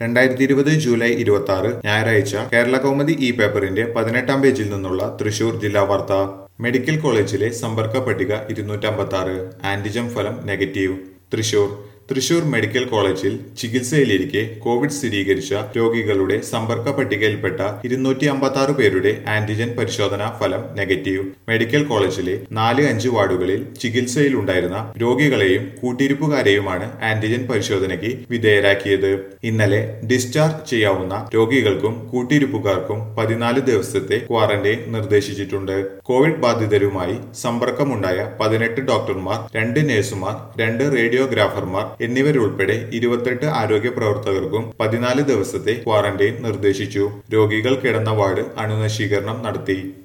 രണ്ടായിരത്തി ഇരുപത് ജൂലൈ ഇരുപത്തി ആറ് ഞായറാഴ്ച കേരള കൗമുദി ഇ പേപ്പറിന്റെ പതിനെട്ടാം പേജിൽ നിന്നുള്ള തൃശൂർ ജില്ലാ വാർത്ത മെഡിക്കൽ കോളേജിലെ സമ്പർക്ക പട്ടിക ഇരുന്നൂറ്റമ്പത്തി ആറ് ആന്റിജം ഫലം നെഗറ്റീവ് തൃശൂർ തൃശൂർ മെഡിക്കൽ കോളേജിൽ ചികിത്സയിലിരിക്കെ കോവിഡ് സ്ഥിരീകരിച്ച രോഗികളുടെ സമ്പർക്ക പട്ടികയിൽപ്പെട്ട ഇരുന്നൂറ്റി അമ്പത്തി ആറ് പേരുടെ ആന്റിജൻ പരിശോധനാ ഫലം നെഗറ്റീവ് മെഡിക്കൽ കോളേജിലെ നാല് അഞ്ച് വാർഡുകളിൽ ചികിത്സയിലുണ്ടായിരുന്ന രോഗികളെയും കൂട്ടിരിപ്പുകാരെയുമാണ് ആന്റിജൻ പരിശോധനയ്ക്ക് വിധേയരാക്കിയത് ഇന്നലെ ഡിസ്ചാർജ് ചെയ്യാവുന്ന രോഗികൾക്കും കൂട്ടിരിപ്പുകാർക്കും പതിനാല് ദിവസത്തെ ക്വാറന്റൈൻ നിർദ്ദേശിച്ചിട്ടുണ്ട് കോവിഡ് ബാധിതരുമായി സമ്പർക്കമുണ്ടായ പതിനെട്ട് ഡോക്ടർമാർ രണ്ട് നഴ്സുമാർ രണ്ട് റേഡിയോഗ്രാഫർമാർ എന്നിവരുൾപ്പെടെ ഇരുപത്തെട്ട് ആരോഗ്യ പ്രവർത്തകർക്കും പതിനാല് ദിവസത്തെ ക്വാറന്റൈൻ നിർദ്ദേശിച്ചു രോഗികൾ കിടന്ന വാർഡ് അണുനശീകരണം നടത്തി